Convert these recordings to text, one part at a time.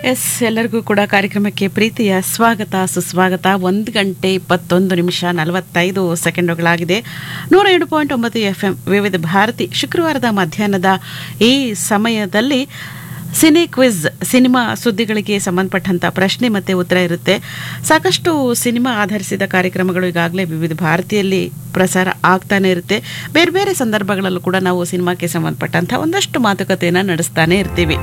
S ಎಲ್ಲರಿಗೂ ಕೂಡ ಕಾರ್ಯಕ್ರಮಕ್ಕೆ ಪ್ರೀತಿಯ ಸ್ವಾಗತ ಸುಸ್ವಾಗತ ಒಂದು ಗಂಟೆ ಇಪ್ಪತ್ತೊಂದು ನಿಮಿಷ ನಲವತ್ತೈದು ಸೆಕೆಂಡುಗಳಾಗಿದೆ ನೂರ ಏಳು ಪಾಯಿಂಟ್ ಒಂಬತ್ತು ಎಫ್ ಎಂ ವಿವಿಧ ಭಾರತಿ ಶುಕ್ರವಾರದ ಮಧ್ಯಾಹ್ನದ ಈ ಸಮಯದಲ್ಲಿ ಸಿನಿ ಕ್ವಿಜ್ ಸಿನಿಮಾ ಸುದ್ದಿಗಳಿಗೆ ಸಂಬಂಧಪಟ್ಟಂತ ಪ್ರಶ್ನೆ ಮತ್ತೆ ಉತ್ತರ ಇರುತ್ತೆ ಸಾಕಷ್ಟು ಸಿನಿಮಾ ಆಧರಿಸಿದ ಕಾರ್ಯಕ್ರಮಗಳು ಈಗಾಗಲೇ ವಿವಿಧ ಭಾರತೀಯಲ್ಲಿ ಪ್ರಸಾರ ಆಗ್ತಾನೆ ಇರುತ್ತೆ ಬೇರೆ ಬೇರೆ ಸಂದರ್ಭಗಳಲ್ಲೂ ಕೂಡ ನಾವು ಸಿನಿಮಾಕ್ಕೆ ಸಂಬಂಧಪಟ್ಟಂತ ಒಂದಷ್ಟು ಮಾತುಕತೆಯನ್ನು ನಡೆಸ್ತಾನೆ ಇರ್ತೀವಿ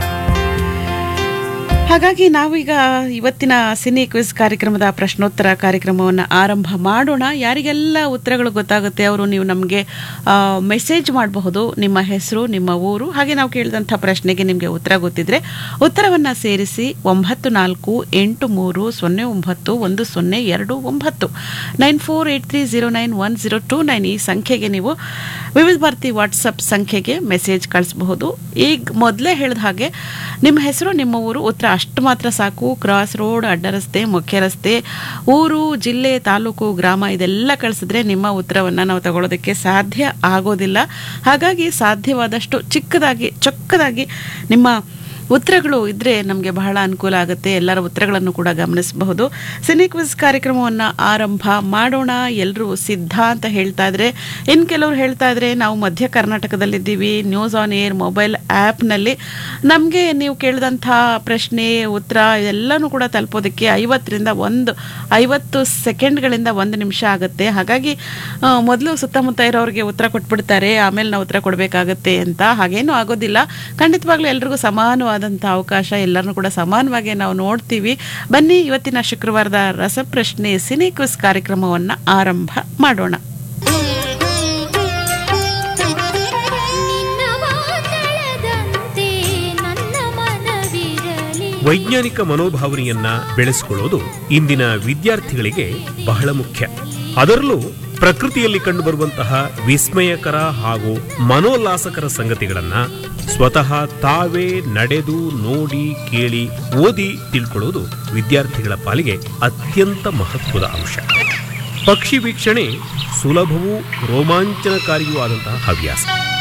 ಹಾಗಾಗಿ ನಾವೀಗ ಇವತ್ತಿನ ಸಿನಿ ಕ್ವಿಜ್ ಕಾರ್ಯಕ್ರಮದ ಪ್ರಶ್ನೋತ್ತರ ಕಾರ್ಯಕ್ರಮವನ್ನು ಆರಂಭ ಮಾಡೋಣ ಯಾರಿಗೆಲ್ಲ ಉತ್ತರಗಳು ಗೊತ್ತಾಗುತ್ತೆ ಅವರು ನೀವು ನಮಗೆ ಮೆಸೇಜ್ ಮಾಡಬಹುದು ನಿಮ್ಮ ಹೆಸರು ನಿಮ್ಮ ಊರು ಹಾಗೆ ನಾವು ಕೇಳಿದಂಥ ಪ್ರಶ್ನೆಗೆ ನಿಮಗೆ ಉತ್ತರ ಗೊತ್ತಿದ್ರೆ ಉತ್ತರವನ್ನು ಸೇರಿಸಿ ಒಂಬತ್ತು ನಾಲ್ಕು ಎಂಟು ಮೂರು ಸೊನ್ನೆ ಒಂಬತ್ತು ಒಂದು ಸೊನ್ನೆ ಎರಡು ಒಂಬತ್ತು nine four eight three zero nine one zero two nine ಈ ಸಂಖ್ಯೆಗೆ ನೀವು ವಿವಿಧ ಭಾರತಿ ವಾಟ್ಸಪ್ ಸಂಖ್ಯೆಗೆ ಮೆಸೇಜ್ ಕಳಿಸಬಹುದು ಈಗ ಮೊದಲೇ ಹೇಳಿದ ಹಾಗೆ ನಿಮ್ಮ ಹೆಸರು ನಿಮ್ಮ ಊರು ಉತ್ತರ ಅಷ್ಟು ಮಾತ್ರ ಸಾಕು ಕ್ರಾಸ್ ರೋಡ್ ಅಡ್ಡ ರಸ್ತೆ ಮುಖ್ಯ ರಸ್ತೆ ಊರು ಜಿಲ್ಲೆ ತಾಲೂಕು ಗ್ರಾಮ ಇದೆಲ್ಲ ಕಳಿಸಿದ್ರೆ ನಿಮ್ಮ ಉತ್ತರವನ್ನು ನಾವು ತಗೊಳ್ಳೋದಕ್ಕೆ ಸಾಧ್ಯ ಆಗೋದಿಲ್ಲ ಹಾಗಾಗಿ ಸಾಧ್ಯವಾದಷ್ಟು ಚಿಕ್ಕದಾಗಿ ಚೊಕ್ಕದಾಗಿ ನಿಮ್ಮ ಉತ್ತರಗಳು ಇದ್ರೆ ನಮಗೆ ಬಹಳ ಅನುಕೂಲ ಆಗುತ್ತೆ ಎಲ್ಲರ ಉತ್ತರಗಳನ್ನು ಕೂಡ ಗಮನಿಸಬಹುದು ಸಿನಿ ಕ್ವಿಜ್ ಕಾರ್ಯಕ್ರಮವನ್ನು ಆರಂಭ ಮಾಡೋಣ ಎಲ್ಲರೂ ಸಿದ್ಧ ಅಂತ ಹೇಳ್ತಾ ಇದ್ರೆ ಇನ್ನು ಕೆಲವರು ಹೇಳ್ತಾ ಇದ್ರೆ ನಾವು ಮಧ್ಯ ಕರ್ನಾಟಕದಲ್ಲಿದ್ದೀವಿ ನ್ಯೂಸ್ ಆನ್ ಏರ್ ಮೊಬೈಲ್ ಆ್ಯಪ್ನಲ್ಲಿ ನಮಗೆ ನೀವು ಕೇಳಿದಂಥ ಪ್ರಶ್ನೆ ಉತ್ತರ ಇದೆಲ್ಲನೂ ಕೂಡ ತಲುಪೋದಕ್ಕೆ ಐವತ್ತರಿಂದ ಒಂದು ಐವತ್ತು ಸೆಕೆಂಡ್ಗಳಿಂದ ಒಂದು ನಿಮಿಷ ಆಗುತ್ತೆ ಹಾಗಾಗಿ ಮೊದಲು ಸುತ್ತಮುತ್ತ ಇರೋರಿಗೆ ಉತ್ತರ ಕೊಟ್ಬಿಡ್ತಾರೆ ಆಮೇಲೆ ನಾವು ಉತ್ತರ ಕೊಡಬೇಕಾಗತ್ತೆ ಅಂತ ಹಾಗೇನೂ ಆಗೋದಿಲ್ಲ ಖಂಡಿತವಾಗ್ಲೂ ಎಲ್ರಿಗೂ ಸಮಾನವಾದಂಥ ಅವಕಾಶ ಎಲ್ಲರನ್ನೂ ಕೂಡ ಸಮಾನವಾಗಿ ನಾವು ನೋಡ್ತೀವಿ ಬನ್ನಿ ಇವತ್ತಿನ ಶುಕ್ರವಾರದ ರಸಪ್ರಶ್ನೆ ಸಿನಿ ಕ್ವಿಸ್ ಕಾರ್ಯಕ್ರಮವನ್ನು ಆರಂಭ ಮಾಡೋಣ ನಿನ್ನ ಮಾತಳದಂತೆ ನನ್ನ ಮನವಿರಲಿ ವೈಜ್ಞಾನಿಕ ಮನೋಭಾವನೆಯನ್ನ ಬೆಳೆಸಿಕೊಳ್ಳೋದು ಇಂದಿನ ವಿದ್ಯಾರ್ಥಿಗಳಿಗೆ ಬಹಳ ಮುಖ್ಯ ಅದರಲ್ಲೂ ಪ್ರಕೃತಿಯಲ್ಲಿ ಕಂಡುಬರುವಂತಹ ವಿಸ್ಮಯಕರ ಹಾಗೂ ಮನೋಲ್ಲಾಸಕರ ಸಂಗತಿಗಳನ್ನ ಸ್ವತಃ ತಾವೇ ನಡೆದು ನೋಡಿ ಕೇಳಿ ಓದಿ ತಿಳ್ಕೊಳ್ಳೋದು ವಿದ್ಯಾರ್ಥಿಗಳ ಪಾಲಿಗೆ ಅತ್ಯಂತ ಮಹತ್ವದ ಅಂಶ ಪಕ್ಷಿ ವೀಕ್ಷಣೆ ಸುಲಭವೂ ರೋಮಾಂಚನಕಾರಿಯೂ ಆದಂತಹ ಹವ್ಯಾಸ